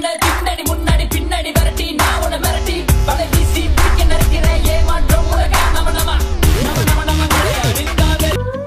உன்னை பின்னாடி முன்னாடி பின்னாடி விரட்டி நான் உன்னை மிரட்டி வலை வீசி பிடிக்க நினைக்கிறேன் ஏமாற்றம் உலக நம நம நம நம நம கிடையாது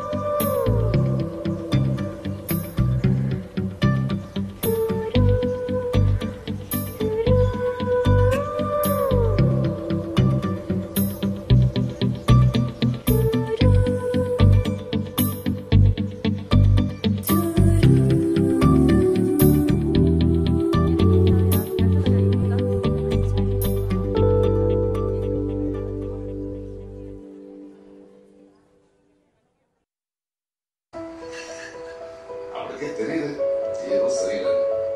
அவளுக்கே தெரியுது ஏதோ சரியில்லை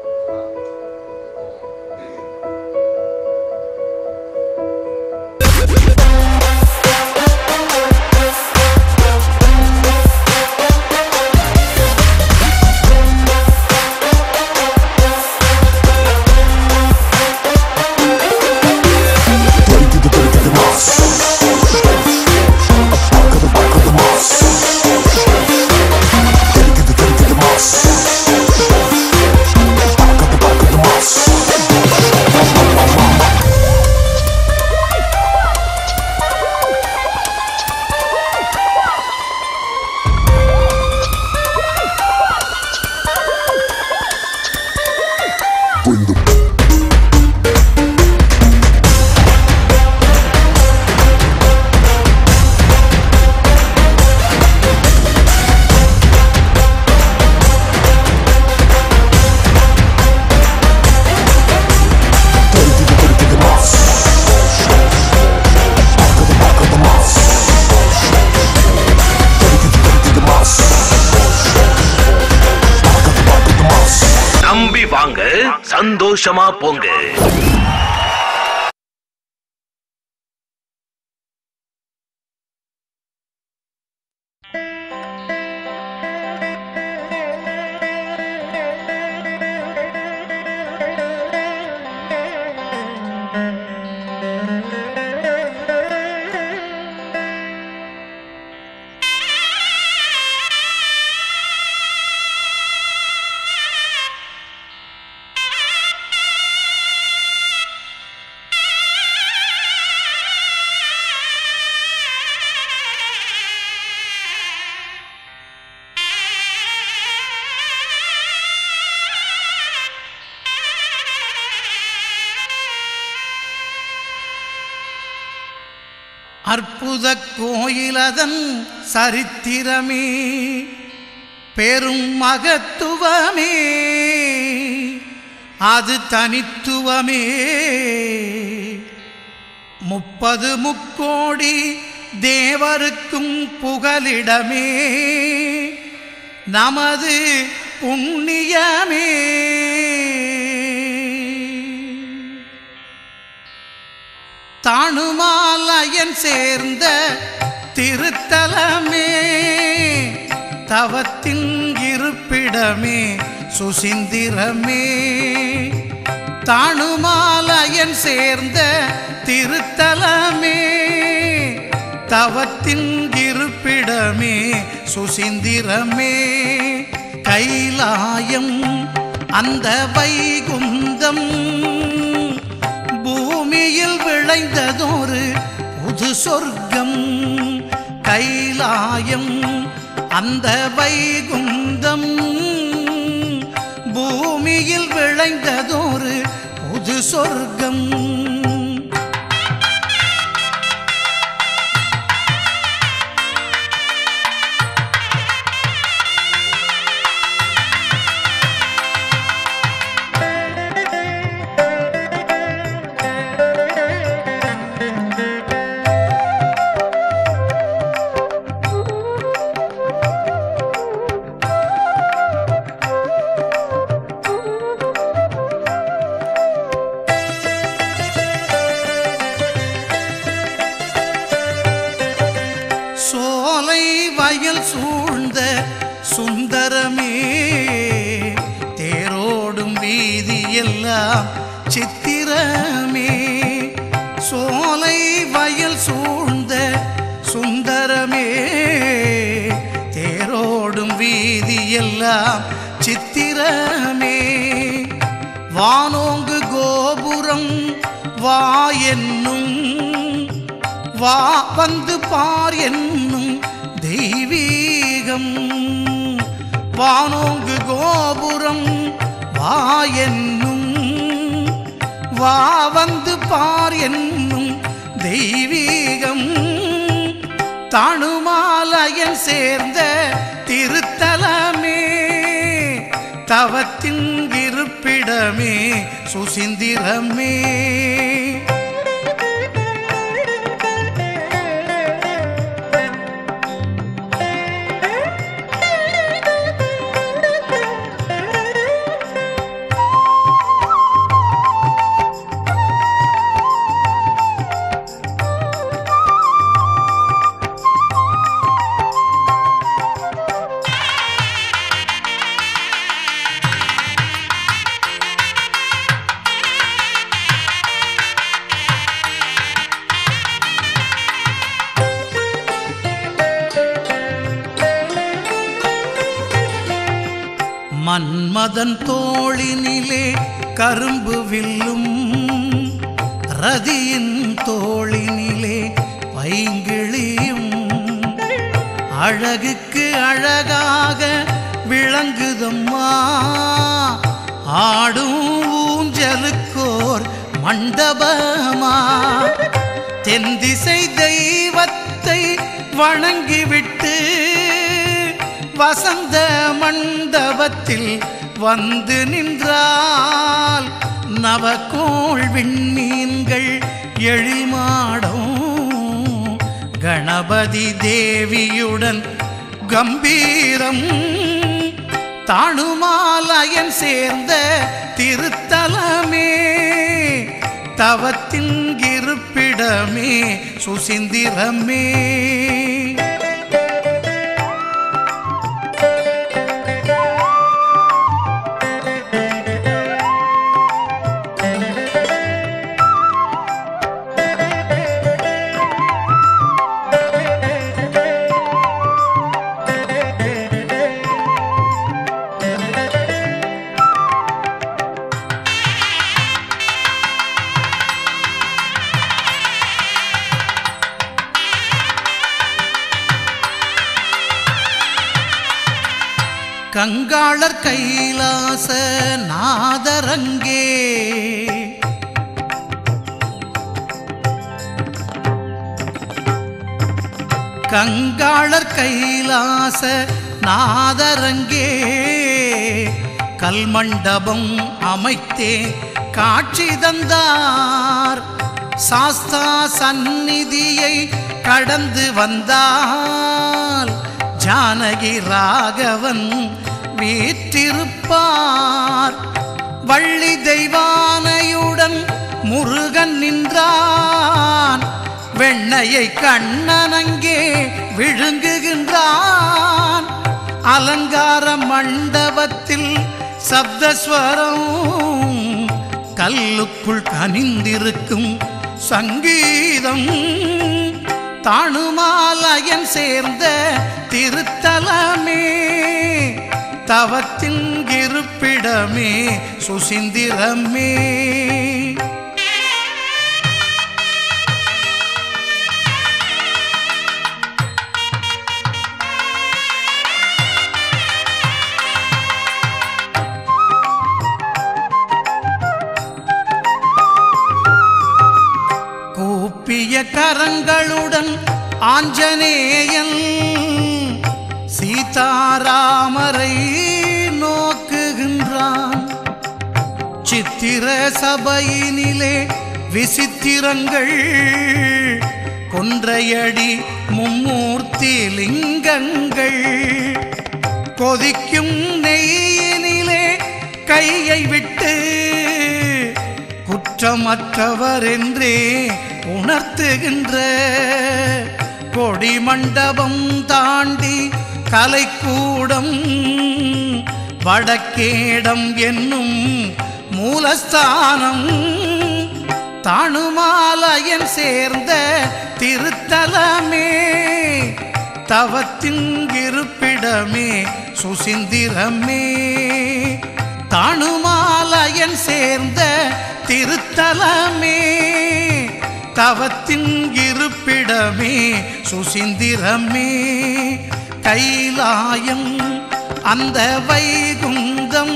நம்பி வாங்க சந்தோஷமா போங்க அற்புத கோயிலதன் சரித்திரமே பெரும் மகத்துவமே அது தனித்துவமே முப்பது முக்கோடி தேவருக்கும் புகலிடமே நமது புண்ணியமே தானுமாலயன் சேர்ந்த திருத்தலமே தவத்தின் இருப்பிடமே சுசிந்திரமே தானுமாலயன் சேர்ந்த திருத்தலமே தவத்தின் இருப்பிடமே சுசிந்திரமே கைலாயம் அந்த வைகுந்தம் பூமியில் விளைந்ததொரு புது சொர்க்கம் கைலாயம் அந்த வைகுந்தம் பூமியில் விளைந்ததொரு புது சொர்க்கம் சோலை வயல் சூழ்ந்த சுந்தரமே தேரோடும் வீதி எல்லாம் சித்திரமே சோலை வயல் சூழ்ந்த சுந்தரமே தேரோடும் வீதி எல்லாம் சித்திரமே வானோங்கு கோபுரம் வா என்னும் வா வந்து பார் என்னும் தெய்வீகம் வானோங்கு கோபுரம் வா என்னும் வா வந்து பார் என்னும் தெய்வீகம் தாணுமாலயன் சேர்ந்த திருத்தலமே தவத்தின் இருப்பிடமே சுசிந்திரமே மன்மதன் தோளினிலே கரும்பு வில்லும் ரதியின் தோளினிலே பைங்கிளியும் அழகுக்கு அழகாக விளங்குதம்மா ஆடும் ஊஞ்சலுக்கோர் மண்டபமா தென்திசை தெய்வத்தை வணங்கிவிட்டு வசந்த மண்டபத்தில் வந்து நின்றால் நவகோள் விண்மீன்கள் எழில்மாடும் கணபதி தேவியுடன் கம்பீரம் தாணுமாலயன் சேர்ந்த திருத்தலமே தவத்தின் இருப்பிடமே சுசிந்திரமே கங்காளர் கைலாச நாதரங்கே கங்காளர் கைலாச நாதரங்கே கல்மண்டபம் அமைத்தே காட்சி தந்தார் சாஸ்தா சந்நிதியை கடந்து வந்தால் ஜானகி ராகவன் வீற்றிருப்பார் வள்ளி தெய்வானையுடன் முருகன் நின்றான் வெண்ணையை கண்ணனங்கே விழுங்குகின்றான் அலங்கார மண்டபத்தில் சப்தஸ்வரம் கல்லுக்குள் கனிந்திருக்கும் சங்கீதம் தாணுமாலயன் சேர்ந்த திருத்தலமே தவத்தின் இருப்பிடமே சுசிந்திரமே கூப்பிய கரங்களுடன் ஆஞ்சநேயன் சீதாராமரை நோக்குகின்றான் சித்திர சபையினிலே விசித்திரங்கள் கொன்றையடி மும்மூர்த்தி லிங்கங்கள் கொதிக்கும் நெய்யினிலே கையை விட்டு குற்றமற்றவர் என்றே உணர்த்துகின்ற கொடி மண்டபம் தாண்டி கலைக்கூடம் வடக்கேடம் என்னும் மூலஸ்தானம் தாணுமாலயன் சேர்ந்த திருத்தலமே தவத்தின் இருப்பிடமே சுசிந்திரமே தானுமாலயன் சேர்ந்த திருத்தலமே தவத்தின் இருப்பிடமே சுசிந்திரமே கைலாயம் அந்த வைகுந்தம்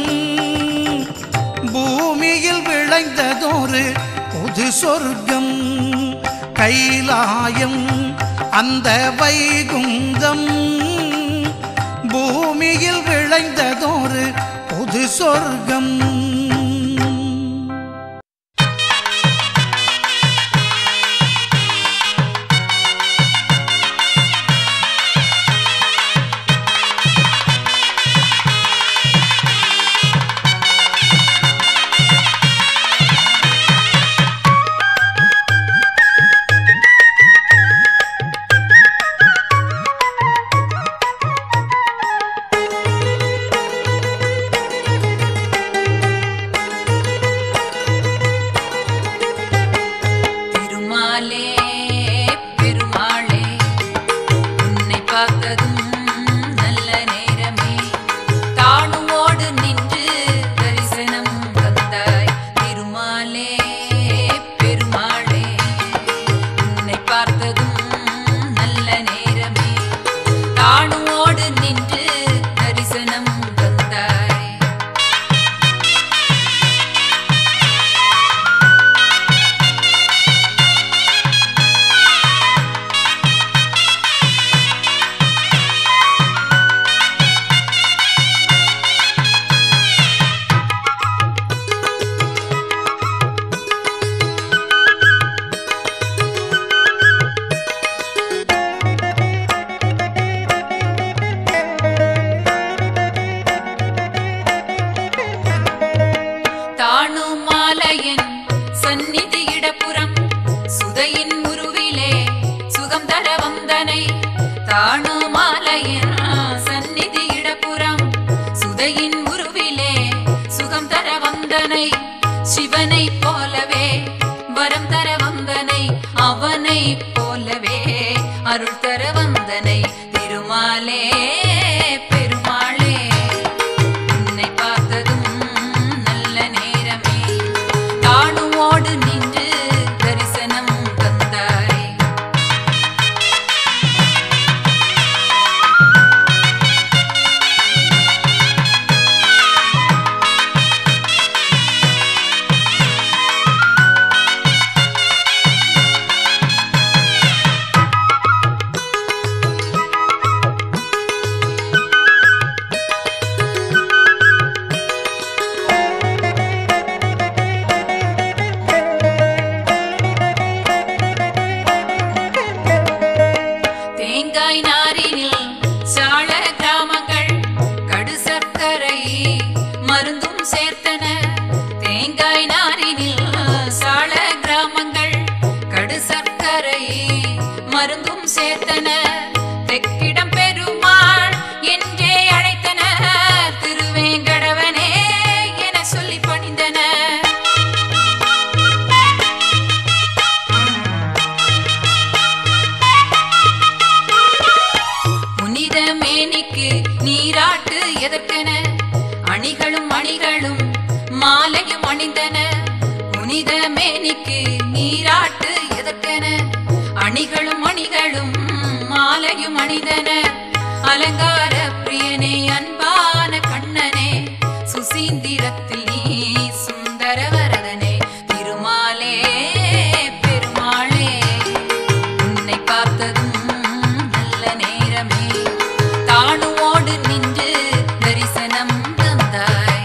பூமியில் விளைந்ததொரு புது சொர்க்கம் கைலாயம் அந்த வைகுந்தம் பூமியில் விளைந்ததொரு புது சொர்க்கம் திருமாலே பெருமாளே உன்னை பார்த்ததும் நல்ல நேரமே தாணுவோடு நின்று தரிசனம் வந்தாய் திருமாலே பெருமாளே உன்னை பார்த்ததும் நல்ல நேரமே தாணுவோடு நின்று தரிசனம் வந்தாய் தாணுமாலயன் சந்நிதி இடப்புறம் சுதையின் உருவிலே சுகம் தர வந்தனை தாணுமாலயன் சந்நிதி இடப்புறம் சுதையின் உருவிலே சுகம் தர வந்தனை சிவனை போலவே வரம் தர வந்தனை அவனை போலவே அருள் தர வந்தனை திருமாலே பெருமாளே உன்னை பார்த்ததும் நல்ல நேரமே தாணுவோடு நின்று தரிசனம் தந்தாய் தேங்காய் நாரினில் சாள கிராமங்கள் கடு சர்க்கரை மருந்தும் சேர்த்தன தேங்காய் நாரினில் சாள கிராமங்கள் கடு சர்க்கரை மருந்தும் சேர்த்தன தெக்கிடம் பெருமாள் என்றே அழைத்தன திருவேங்கடவனே என சொல்லி பணிந்தன புனித மேனிக்கு நீராட்டு எதற்கென அணிகளும் மணிகளும் மாலையும் அணிந்தன புனித மேனிக்கு நீராட்டு எதற்கென அணிகளும் மணிகளும் மாலையும் அணிந்தன அலங்கார பிரியனே அன்பான கண்ணனே சுசீந்திரத்தில் நீ சுந்தர வரதனே திருமாலே பெருமாளே உன்னை பார்த்ததும் நல்ல நேரமே தாணுவோடு நின்று தரிசனம் தந்தாய்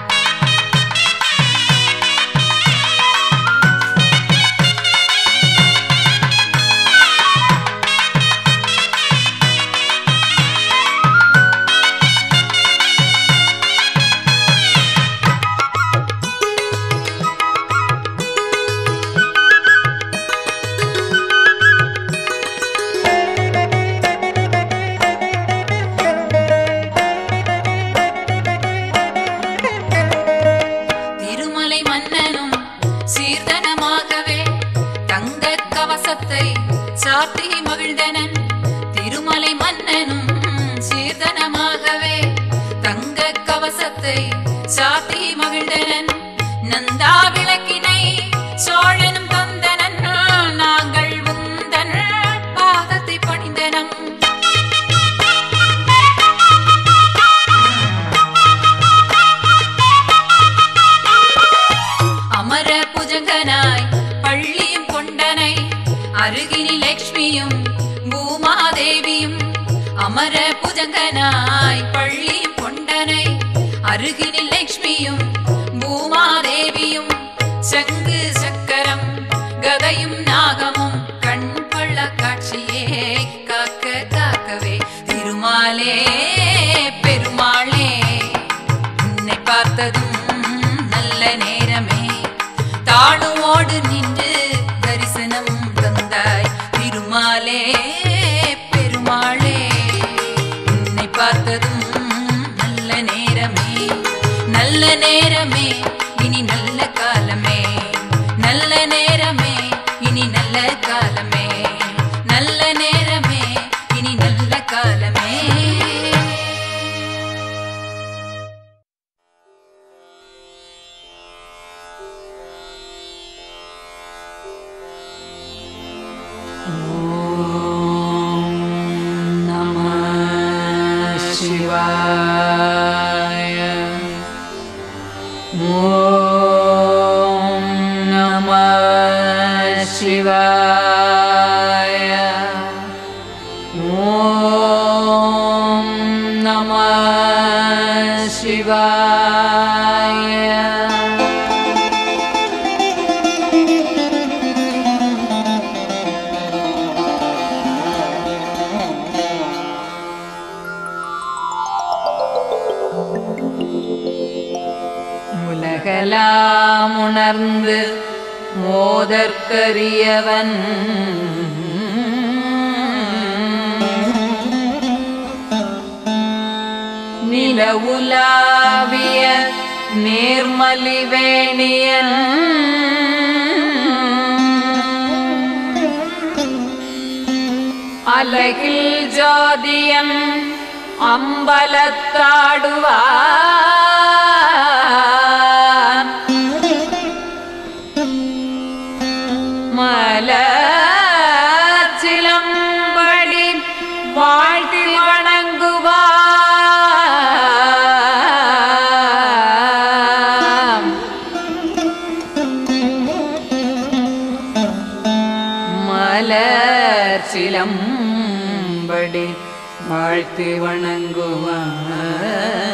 திருமலை மன்னனும் சீர்தனமாகவே தங்க கவசத்தை சாத்தி மகிழ்ந்தனன் திருமலை மன்னனும் சீர்தனமாகவே தங்க கவசத்தை சாத்தி மகிழ்ந்தனன் நந்தா விளக்கினை சோழனும் தந்தனன் நாங்கள் உந்தன் பாதத்தை பணிந்தனம் அமர புஜங்கனாய் பள்ளியும் கொண்டனை அருகினில் லக்ஷ்மியும் பூமாதேவியும் அமர புஜங்கனாய் பள்ளியும் கொண்டனை அருகினில் லக்ஷ்மியும் பூமாதேவியும் சங்கு சக்கரம் கதையும் நாகமும் கண் கொள்ள காட்சியே காக்க காக்கவே திருமாலே பெருமாளே உன்னை பார்த்ததும் நல்ல நேரமே தாழுவோடு நின்று தரிசனம் தந்தாய் திருமாலே பெருமாளே உன்னை பார்த்ததும் நல்ல நேரமே நல்ல நேரமே இனி நல்ல காலமே நல்ல நேரமே இனி நல்ல காலமே நல்ல நேரமே இனி நல்ல காலமே शिवाय ॐ नमः शिवाय ॐ नमः शिवाय உலகலாம் உணர்ந்து மோதற்கரியவன் நிலவுலாவிய நேர்மலிவேணியன் அலகில் ஜோதியன் அம்பலத்தாடுவான் மலச்சிலம்படி வாழ்த்தி வணங்குவான் மலர் சிலம்படி வாழ்த்தி வணங்குவான்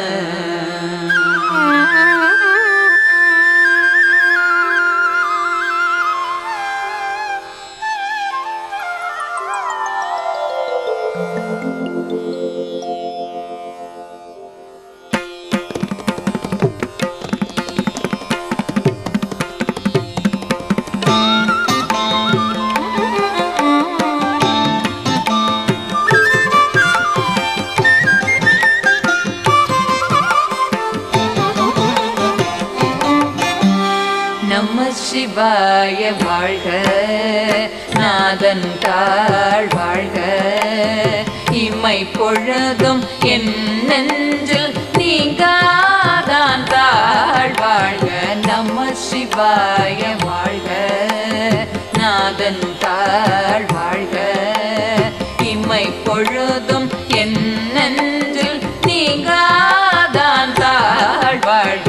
நம சிவாய வாழ்க நாதன் தாழ் வாழ்க இம்மை பொழுதும் என் நெஞ்சில் நீங்காதான் தாழ் வாழ்க நம சிவாய வாழ்க நாதன் தாழ் வாழ்க இம்மை பொழுதும் என் நெஞ்சில் நீங்காதான் தாழ் வாழ்க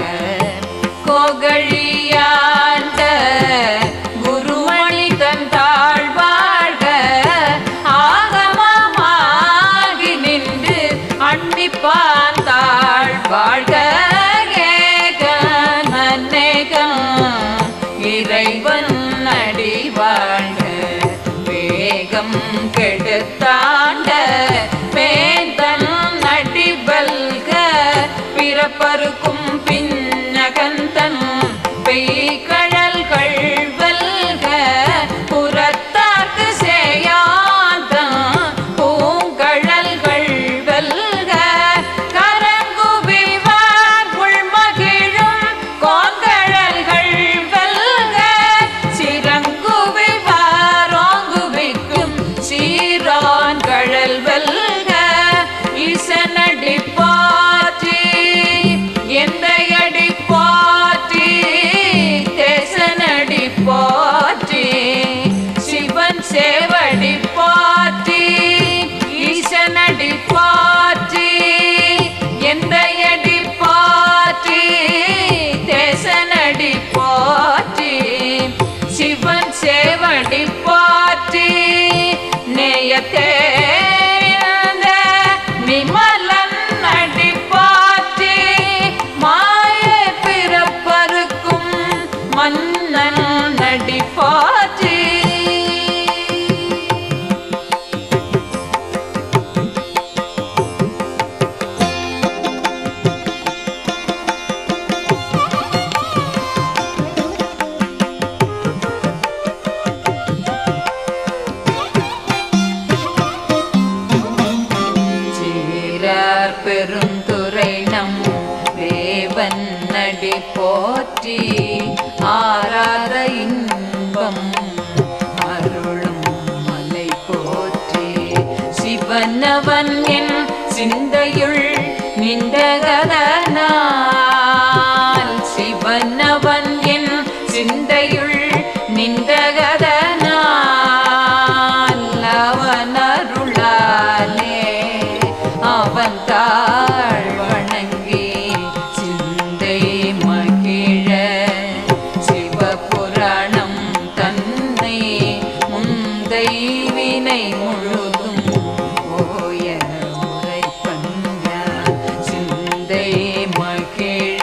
கோகழியாண்ட குருமணி தன் தாழ் வாழ்க ஆகமமாகி நின்று அன்பிப்பான் தாழ் வாழ்க ஏகன் அநேகன் இறைவன் அடி வாழ்க வேகம் கெடுத்தாண்ட வேந்தன் நடி வல்க பிறப்பருக்கும் பின்னகந்தன் பெய்கழல்கள் வெல்க புறத்தார்க்கு சேயாதன் பூங்கழல்கள் வெல்க கரங்குவிவார் உள்மகிழும் கோங்கழல்கள் வெல்க சிறங்குவிவார் ஓங்குவிக்கும் சீரான் கழல் வெல்க இசனடி பாற்றி எந்த அடி மன்னன் நடி போற்றி சீரார் பெருந்துரை நம் தேவன் நடி போற்றி ஆராத இன்பம் அருளும் மலை போற்றி சிவனவன் என் சிந்தையுள் நின்றகதனால் சிவனவன் என் சிந்தையுள் நின்றகதனால் அவன் அருளாலே அவன் தாழ் வணங்கி சிந்தை மகிழ சிவபுராணம் தன்னை முந்தை வினை முழுதும் ஓய உரைப்பங்க சிந்தை மகிழ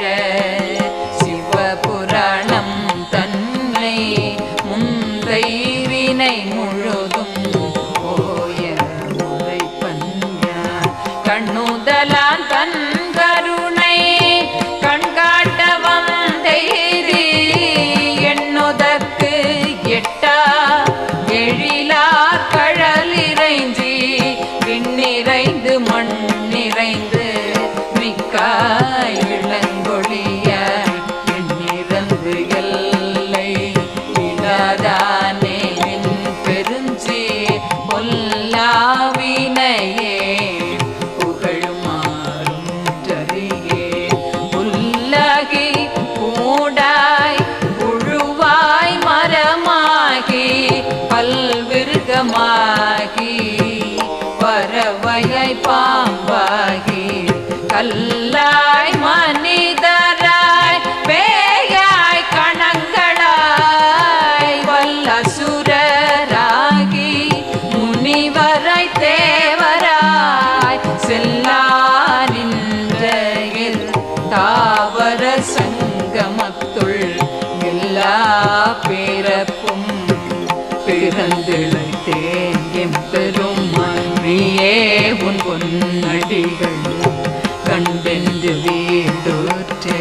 சிவபுராணம் தன்னை முந்தை வினை முழுதும் ஓய உரைப்பங்க கண்ணுதலான் தன் கருணை கண்காட்ட வந்தெய்தி எண்ணுதற்கு எட்டா எழிலார் கழலிறைஞ்சி விண்ணிறைந்து மண்ணிறைந்து மிக்காய் விளங்கொழியாய் எண்ணிறந்து எல்லை இடாதானே நின் பெருஞ்சி பொல்லாவினையே புகழுமாறும் ஜரியே புல்லகி பூடாய் புழுவாய் மரமாகி பல்விருகமாகி பறவையை பாம்பாகி கல்லாய் மனிதராய் பேயாய் கணங்களாய் வல்லசுரராகி முனிவரை தேவராய் செல்லாரில் தாவர சங்கமத்துள் எல்லா பிறப்பும் பிறந்திழைத்தேன் எம் பெரும் நீயே உன் பொன்னடிகள் கண்டென்று வீடுற்றே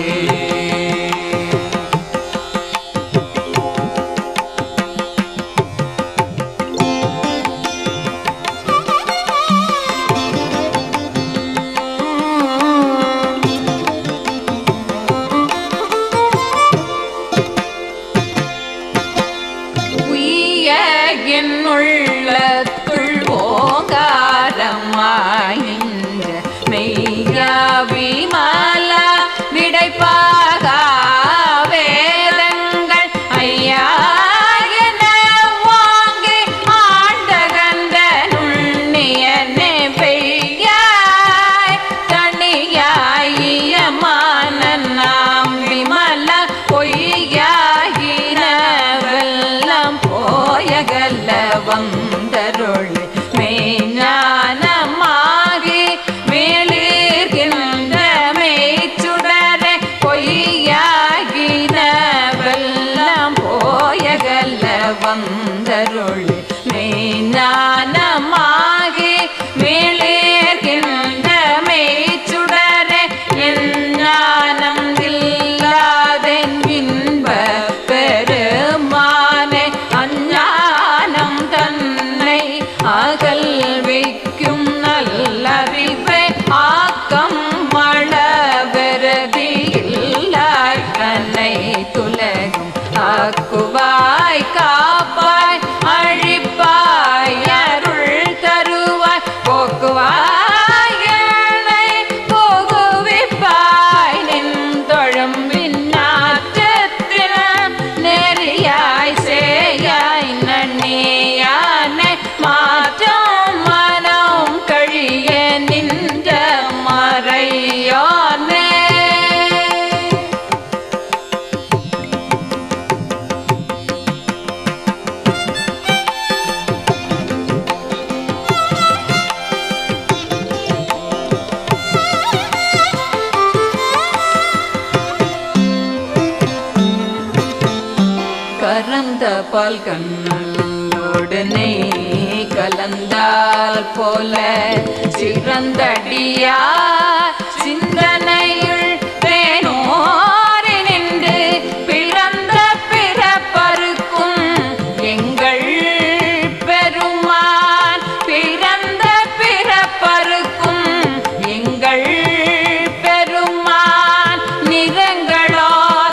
உய்ய என்னுள்ளத்துள் ஓங்காரமாய் நின்ற மெய்யா விமலா விடைப்பாக வேதங்கள் ஐயா என வாங்கி ஆண்டகந்த நுண்ணியனே பெய்யாய் தனியாய மானம் விமல பொய்யாயின வெல்லம் போயகல்ல வந்தருள் மெய்ஞானமாகி மேலிருக்கின்ற மெய்ச்சுடரே பொய்யாகின வெல்லம் போயகல்ல வந்தருள் மெய்ஞானமாகி மேலிருக்கின்ற மெய்ச்சுடரே என் ஞானம் இல்லாதென் இன்ப பெருமானே அஞ்ஞானம் தன்னை அகல் வைக்கும் நல்லறிவை ஆக்கம் மழவரதி இல்லாய் தன்னை துலகும் ஆக்குவாய் காப்பாய் அழிப்பாய் அருள் தருவாய் போக்குவாய் என்னை போகுவிப்பாய் நின் தொழம்பின் நாற்றத்தில் நெறியாய் சேயாய் நன்னியானை மாற்றம் மனம் கழிய நின்ற மறையோனே கறந்த பால் கண்ணோடு நெய் கலந்தால் போல சிறந்தடியா சிந்தனையுள் தேனோரி நின்று பிறந்த பிறப்பருக்கும் எங்கள் பெருமான் பிறந்த பிறப்பருக்கும் எங்கள் பெருமான் நிறங்களோ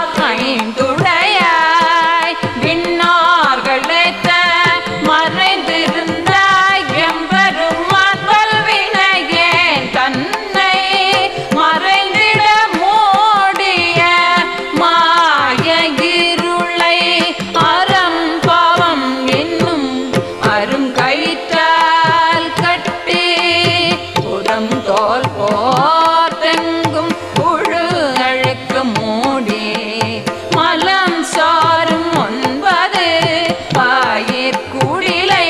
ஐந்துடையாய் விண்ணார்களேத்த மறைந்திருந்தாய் எம்பெருமான் பல்வினையேன் தன்னை மறைந்திட மூடிய மாய இருளை அறம் பாவம் என்னும் அரும் கயிற்றால் கட்டி புறம் தோல் போர்த்தெங்கும் புழு அழுக்கு மூடி மலம் சாரும் ஒன்பது பாயிற்குடிலை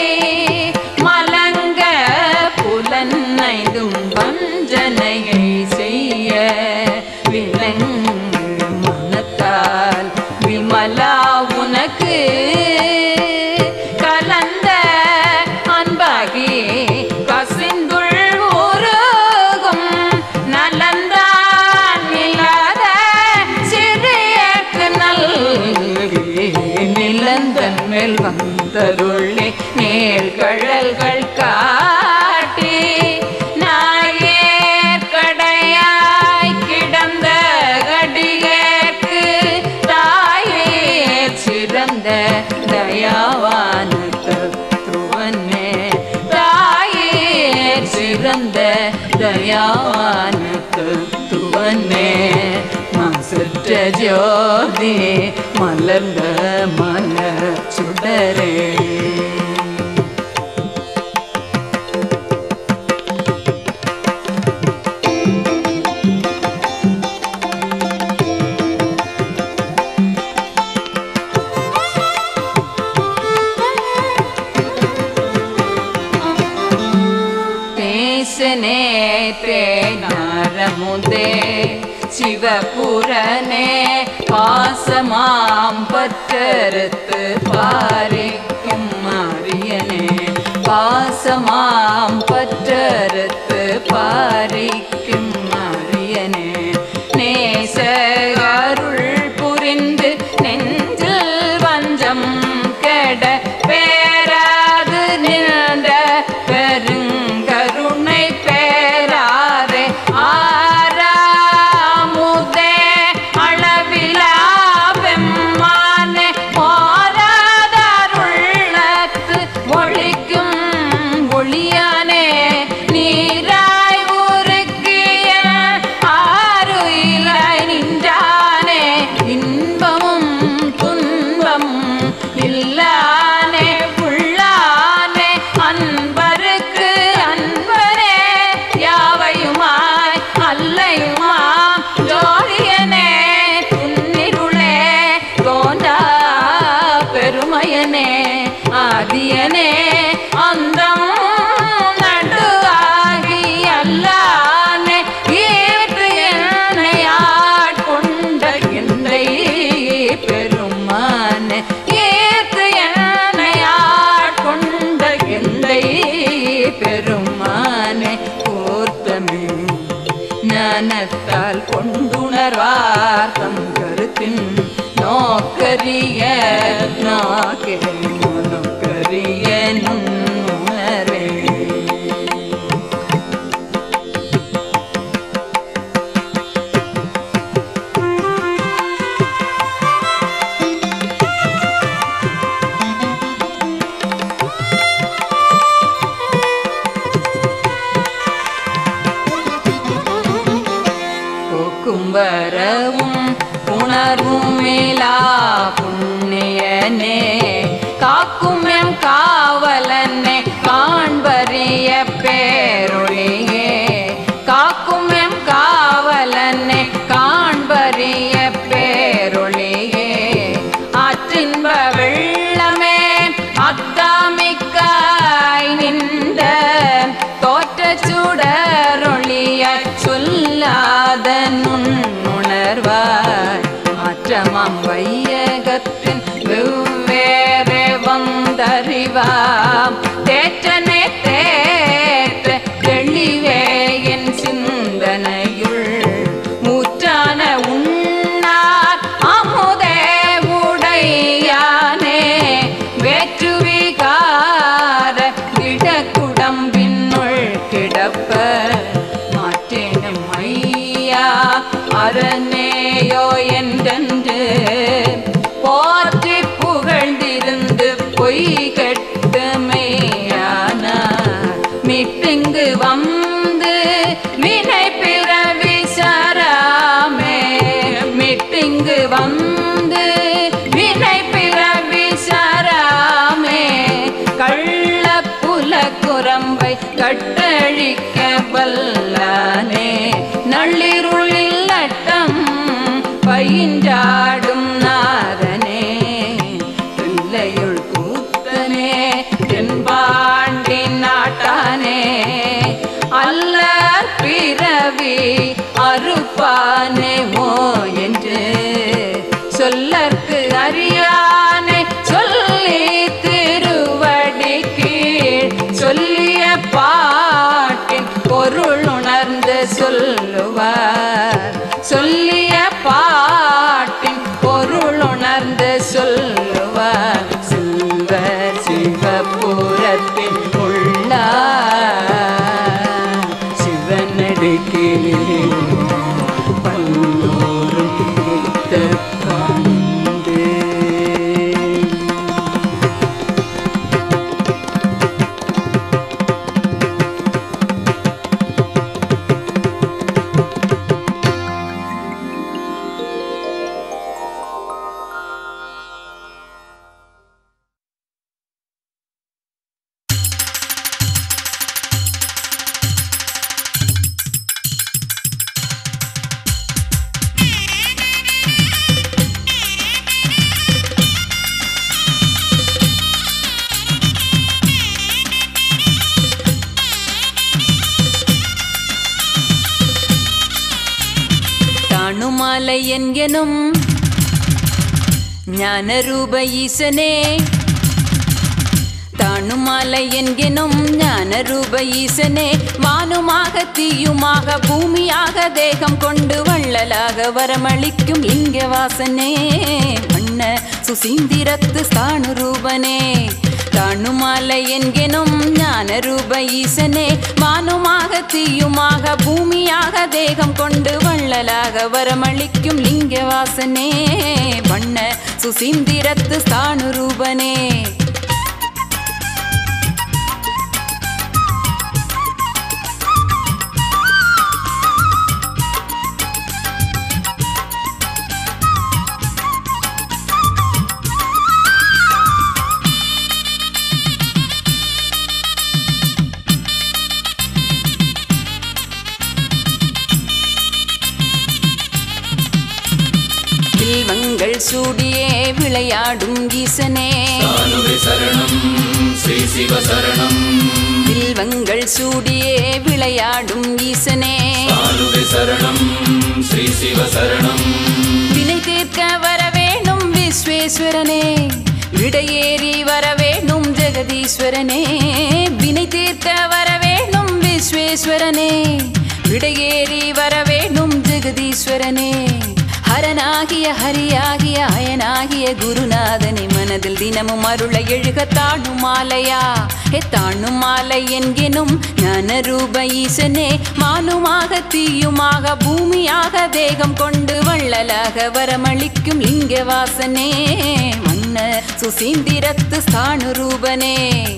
மலங்க புலனைந்தும் வஞ்சனையை செய்ய விலங்கு மனத்தால் விமலா உனக்கு கலந்த அன்பாகி கசிந்துள் உருகும் நலந்தான் இல்லாத சிறியக்கு நல்கி நிலந்தன் மேல் வந்தருளே நேர்கழல்கள் காட்டி நாயேற்கடையாய் கிடந்த கடிகேற்கு தாயே சிறந்த தயாவான தத்துவனே தாயே சிறந்த தயாவான தத்துவனே மாசற்ற ஜோதி மலர்ந்த மலர் சுடரே பேசனே தேனாரமுதே சிவபுரனே பாசமாம் பற்றறுத்து பாரிக்கும் மாரியனே பாசமாம் பற்றறுத்து பாரிக்கும் மாரியனே நேச அருள் புரிந்து நெஞ்சில் வஞ்சம் கெட பேராது நின்ற பெருங்கருணை பேராரே ஆறாமுதே அளவிலா பெம்மானே போராதருள்ளத்து ஒழிக்கும் ஒளியானே நீராய் உருக்கிய ஆறுயிலாய் நின்றானே இன்பமும் துன்பமும் இல்லானே உள்ளானே அன்பருக்கு அன்பரே யாவையுமாய் அல்லையுமா ஜோதியனே துன்னிருளே தோன்றா பெருமையனே ஆதியனே அந்தம் நடுவாகி அல்லானே ஈர்த்து என்னை ஆட்கொண்ட எந்தை பெருமானே ஈர்த்து என்னை ஆட்கொண்ட எந்தை பெருமானே கோர்த்தமே ஞானத்தால் கொண்டுணர்வார் தம் கருத்தின் நோக்கரிய நோக்கே நோக்கரிய நுண்ணுணரே போக்கும் வரவும் உணர்வும் மேலா புண்ணியனே காக்கும் எம் காவலனே காண்பறிய பேரொழியே காக்கும் எம் காவலனே காண்பறிய பேரொழியே ஆற்றின்ப வெள்ளமே அத்தாமிக்காய் நின்ற தோற்ற சுடரொளிய சொல்லாத நுண்ணுணர்வாய் மாற்றமாம் வையகத்தின் என்கெனும் ஞானரூப ஈசனே தாணுமாலை என்கெனும் ஞானரூப ஈசனே வானுமாக தீயுமாக பூமியாக தேகம் கொண்டு வள்ளலாக வரமளிக்கும் லிங்க வாசனே வண்ண சுசீந்திரத்து ஸ்தானு ரூபனே தாணுமாலை என்கெனும் ஞானரூப ஈசனே வானுமாக தீயுமாக பூமியாக தேகம் கொண்டு வள்ளலாக வரமளிக்கும் லிங்க வாசனே வண்ண சுசீந்திரத்து ஸ்தானு ரூபனே வில்வங்கள் சூடியே விளையாடும் ஈசனே சானுவே சரணம் ஸ்ரீ சிவ சரணம் வில்வங்கள் சூடியே விளையாடும் ஈசனே சானுவே சரணம் ஸ்ரீ சிவ சரணம் வினை தீர்க்க வர வேணும் விஸ்வேஸ்வரனே விடையேறி வர வேணும் ஜெகதீஸ்வரனே வினை தீர்க்க வர வேணும் விஸ்வேஸ்வரனே விடையேறி வர வேணும் ஜெகதீஸ்வரனே ஹரனாகிய ஹரியாகிய அயனாகிய குருநாதனை மனதில் தினமும் அருளை எழுக தாணும் மாலையா ஹே தாணும் மாலை என்கினும் ஞான ரூப ஈசனே மானுமாக தீயுமாக பூமியாக தேகம் கொண்டு வள்ளலாக வரமளிக்கும் லிங்க வாசனே மன்ன சுசீந்திரத்து ஸ்தானு ரூபனே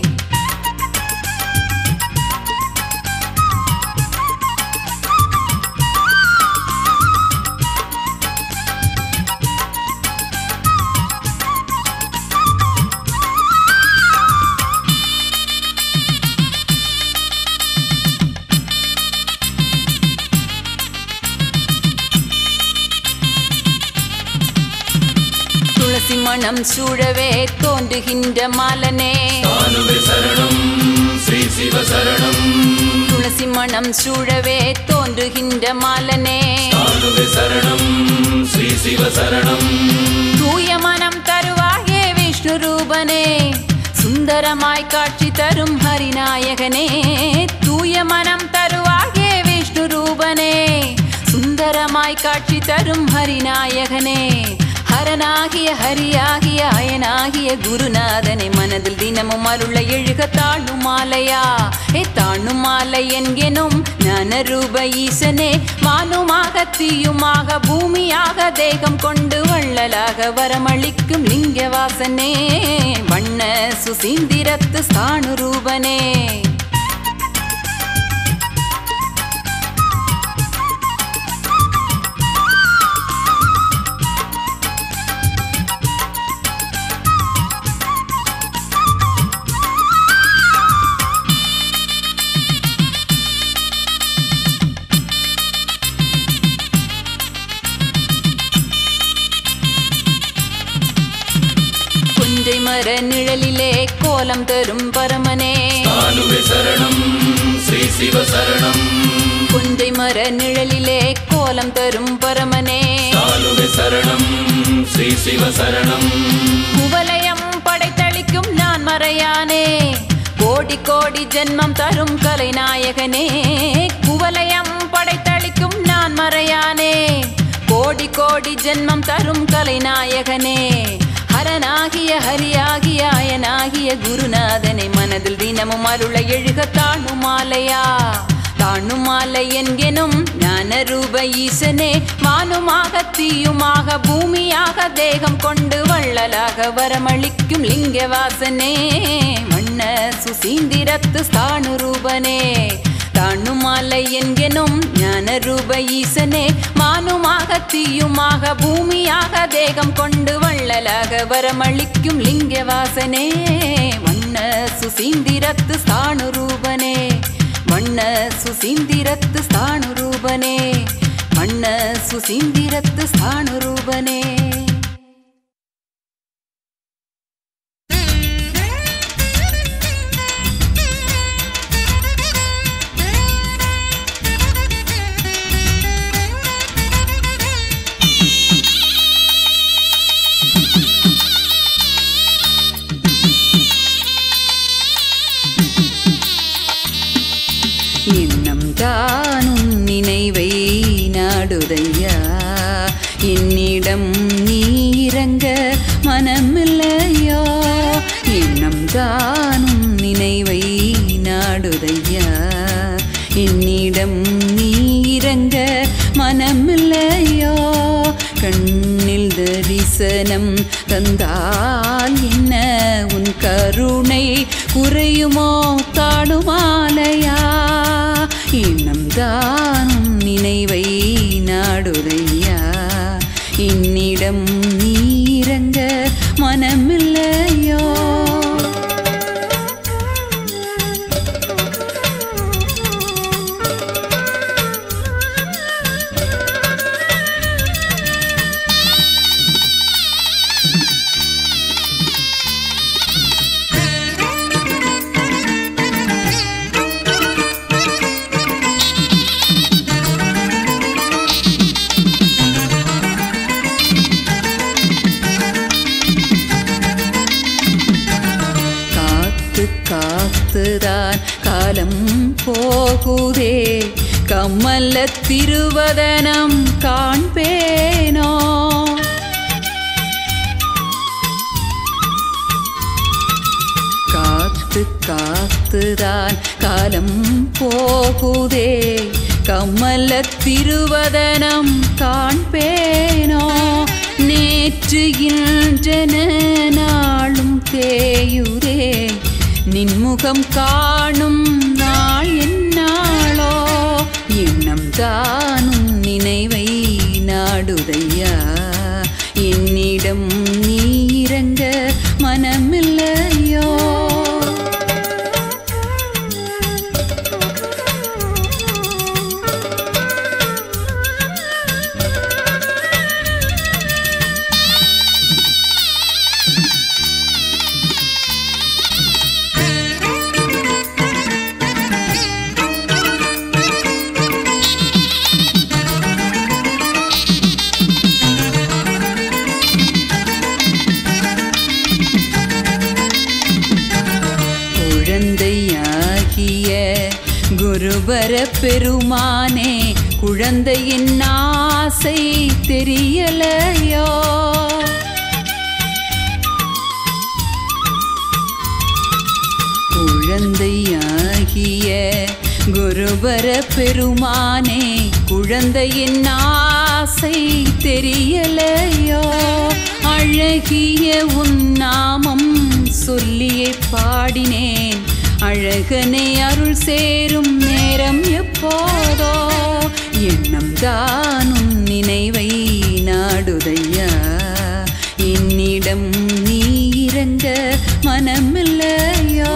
துளசி மணம் சூழவே தோன்றுகின்ற மாலனே சானுவே சரணம் ஸ்ரீ சிவ சரணம் துளசி மணம் சூழவே தோன்றுகின்ற மாலனே சானுவே சரணம் ஸ்ரீ சிவ சரணம் தூய மனம் தருவாயே விஷ்ணு ரூபனே சுந்தரமாய் காட்சி தரும் ஹரிநாயகனே தூய மனம் தருவாயே விஷ்ணு ரூபனே சுந்தரமாய் காட்சி தரும் ஹரிநாயகனே ஹரனாகிய ஹரியாகிய அயனாகிய குருநாதனை மனதில் தினமும் அருளை எழுக தாழும் மாலையா ஏ தாழும் மாலை என்கெனும் ஞான ரூப ஈசனே வானுமாக தீயுமாக பூமியாக தேகம் கொண்டு வள்ளலாக வரமளிக்கும் லிங்க வாசனே வண்ண சுசீந்திரத்து ஸ்தானு ரூபனே கொன்றை மர நிழலிலே கோலம் தரும் பரமனே சானுவே சரணம் ஸ்ரீ சிவ சரணம் கொன்றை மர நிழலிலே கோலம் தரும் பரமனே சானுவே சரணம் ஸ்ரீ சிவ சரணம் குவலயம் படைத்தளிக்கும் நான் மறையானே கோடி கோடி ஜென்மம் தரும் கலைநாயகனே குவலயம் படைத்தளிக்கும் நான் மறையானே கோடி கோடி ஜென்மம் தரும் கலைநாயகனே ஹரனாகிய ஹரியாகிய அயனாகிய குருநாதனை மனதில் தினமும் அருளை எழுக தாணும் மாலையா தாணும் மாலை என்கெனும் ஞான ரூப ஈசனே வானுமாக தீயுமாக பூமியாக தேகம் கொண்டு வள்ளலாக வரமளிக்கும் லிங்க வாசனே வண்ண சுசீந்திரத்து ஸ்தானு ரூபனே தாணும் மாலை என்கெனும் ஞான ரூப ஈசனே மானுமாக தீயுமாக பூமியாக தேகம் கொண்டு வள்ளலாக வரமளிக்கும் லிங்க வாசனே வண்ண சுசீந்திரத்து ஸ்தானு ரூபனே வண்ண சுசீந்திரத்து ஸ்தானு ரூபனே வண்ண சுசீந்திரத்து ஸ்தானு ரூபனே Thank you. தரிசனம் தந்தால் என்ன உன் கருணை குறையுமோ தாடுமாலையா இன்னம் தானும் நினைவை நாடுதையா என்னிடம் நீரங்க மனமில்லையோ காத்து காத்துதான் காலம் போகுதே கமல்ல திருவதனம் காண்பேனோ காத்து காத்துதான் காலம் போகுதே கமல திருவதனம் காண்பேனோ நேற்று இன்றன நாளும் தேயுதே நின்முகம் காணும் நாள் என்னாளோ எண்ணம் தானும் நினைவை நாடுதையா என்னிடம் நீ இறங்க மனமில்லையோ குழந்தையாகிய குருபர பெருமானே குழந்தையின் ஆசை தெரியலையோ குழந்தையாகிய குருபர பெருமானே குழந்தையின் ஆசை தெரியலையோ அழகிய உன் நாமம் சொல்லியே பாடினேன் அழகனை அருள் சேரும் நேரம் எப்போதோ எண்ணம் தானும் நினைவை நாடுதையா என்னிடம் நீ இறங்க மனமில்லையோ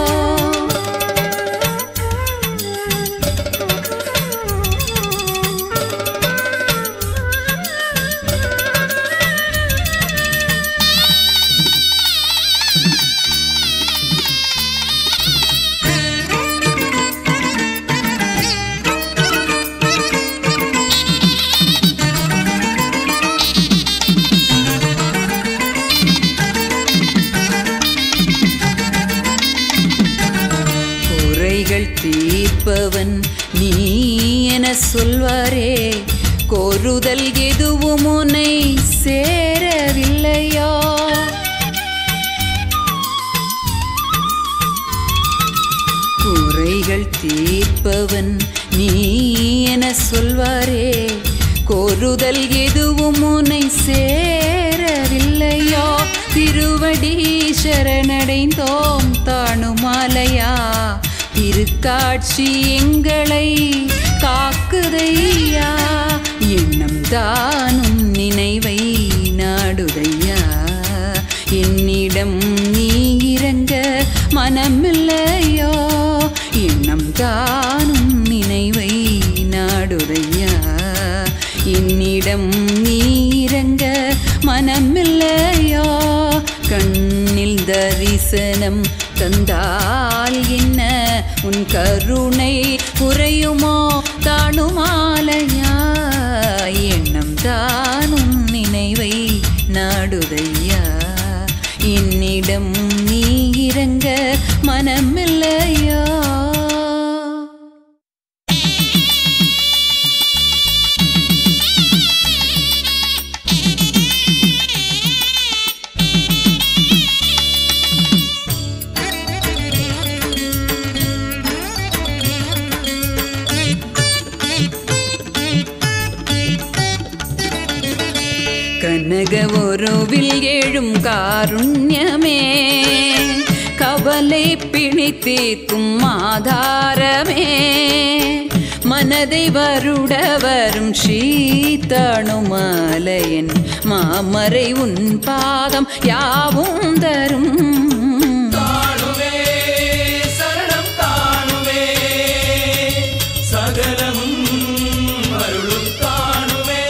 குறைகள் தீர்ப்பவன் நீ என சொல்வாரே கோருதல் எதுவும் உன்னை சேரவில்லையோ குறைகள் தீர்ப்பவன் நீ என சொல்வாரே கோருதல் எதுவும் உன்னை சேரவில்லையோ திருவடி சரணடைந்தோம் தாணுமாலையா திருக்காட்சி எங்களை காக்குதையா எண்ணம் தானும் நினைவை நாடுதையா என்னிடம் நீ இறங்க மனமில்லையோ எண்ணம் தானும் நினைவை நாடுதையா என்னிடம் நீ இறங்க மனமில்லையோ கண்ணில் தரிசனம் தந்தால் என்ன உன் கருணை குறையுமோ தாணுமாலையா எண்ணம் தானும் நினைவை நாடுதையா என்னிடம் நீ இறங்க மனமில்லையா கனக ஒரு ஒருவில் எழும் காருண்யமே கவலை பிணி தீர்க்கும் ஆதாரமே மனதை வருட வரும் ஸ்ரீதணுமலையன் மாமரை உன் பாதம் யாவும் தரும் தாணுவே சரணம் தாணுவே சகலமும் அருளும் தாணுவே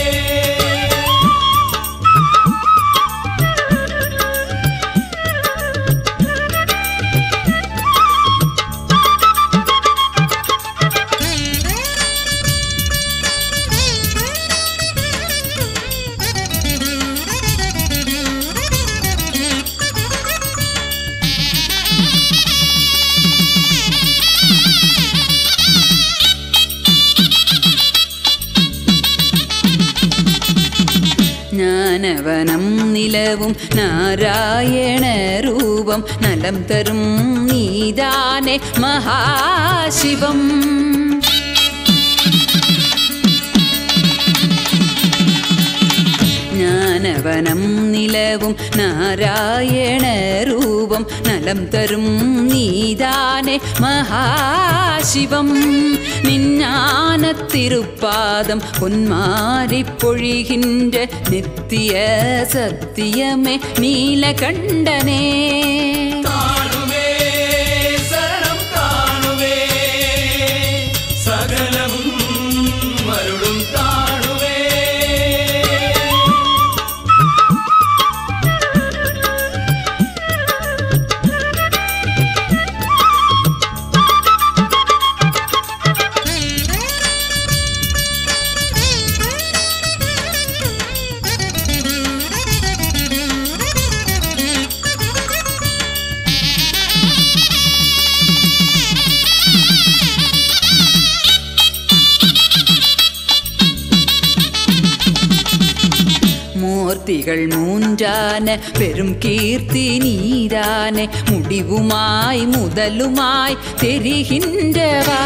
ஞானவனம் நிலவும் நாராயண ரூபம் நலம் தரும் நீதானே மகாசிவம் ஞானவனம் நிலவும் நாராயண ரூபம் நலம் தரும் நீதானே மகாசிவம் நிஞ்ஞான திருப்பாதம் பொன்மாறி பொழிகின்ற நித்திய சத்தியமே நீலகண்டனே தாணுவே சரணம் தாணுவே சகலமும் அருளும் தாணுவே மூர்த்திகள் மூன்றான பெரும் கீர்த்தி நீதானே முடிவுமாய் முதலுமாய் தெரிகின்றவா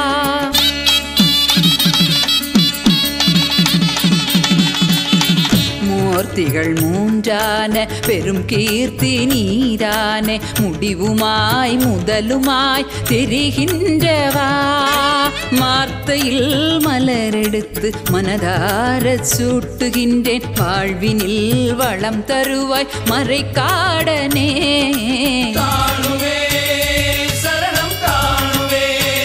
மூர்த்திகள் மூன்றான பெரும் கீர்த்தி நீதானே முடிவுமாய் முதலுமாய் தெரிகின்றவா மார்த்தையில் மலரெடுத்து மனதார சூட்டுகின்றேன் வாழ்வினில் வளம் தருவாய் மறைக்காடனே தாணுவே சரணம் தாணுவே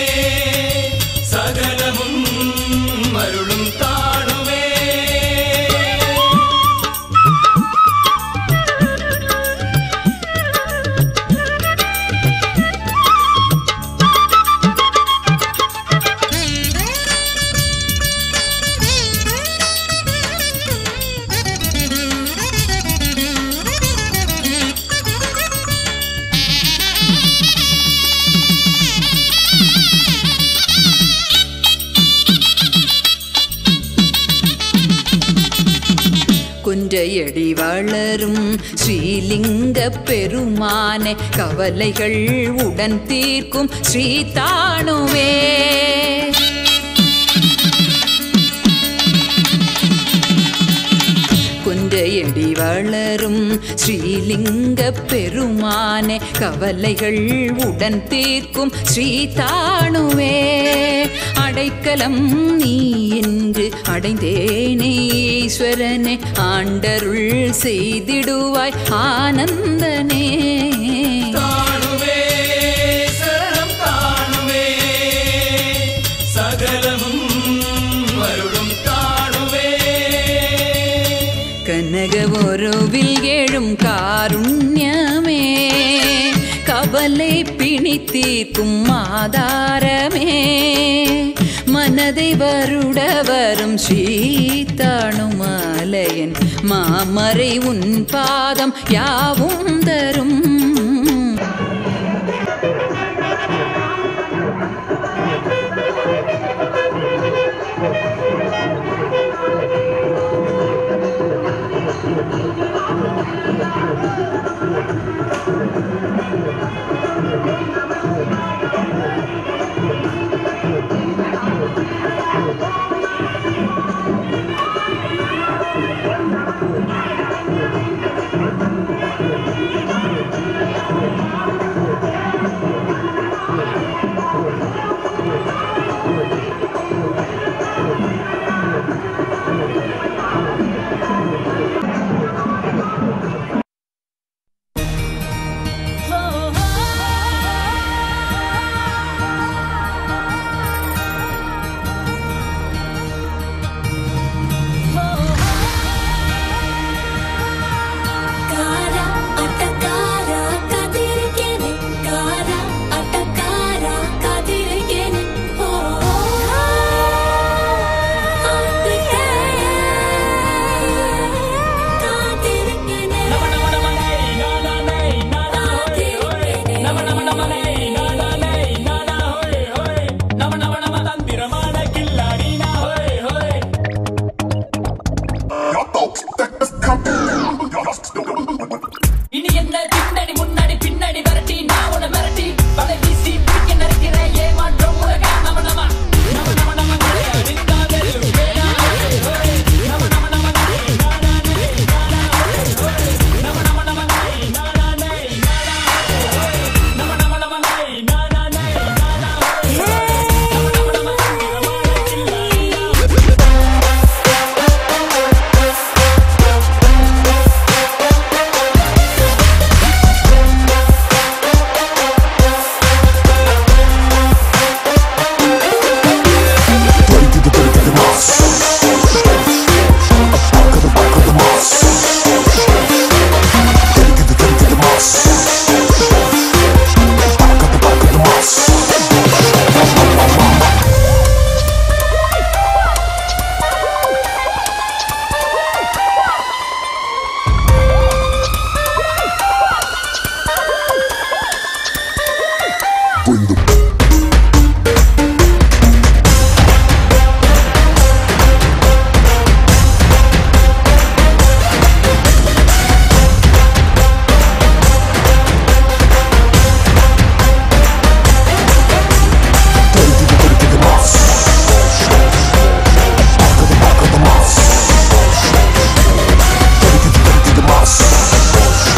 சகலமும் அருளும் தாணுவே குன்றையடி வளரும் ஸ்ரீலிங்க பெருமானே கவலைகள் உடன் தீர்க்கும் ஸ்ரீ தாணுவே குன்றையடி வளரும் ஸ்ரீலிங்க பெருமானே கவலைகள் உடன் தீர்க்கும் ஸ்ரீ தாணுவே அடைக்கலம் நீ என்று அடைந்தேனே ஈஸ்வரனே ஆண்டருள் செய்திடுவாய் ஆனந்தனே தாணுவே சரணம் தாணுவே சகலமும் அருளும் தாணுவே கனக ஒருவில் எழும் காருண்யமே கவலை பிணி தீர்க்கும் ஆதாரமே மனதை வருட வரும் ஸ்ரீதாணுமலையன் மாமரை உன் பாதம் யாவும் தரும் பின்னாடி முன்னாடி பின்னாடி விரட்டி நான் உன்னை மிரட்டி வலை வீசி பிடிக்க நினைக்கிறேன் ஏமாற்றம் உலக நம நம நம நம நம நினைத்தாலே வேணாலே ஓய். நம நம நம நானே நானே நானே ஓய். நம நம நம நானே நானே நானே ஓய். நம நம நம நானே நானே நானே ஓய். நம நம நம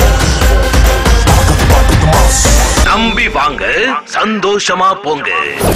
நம்பி வாங்க சந்தோஷமா போங்க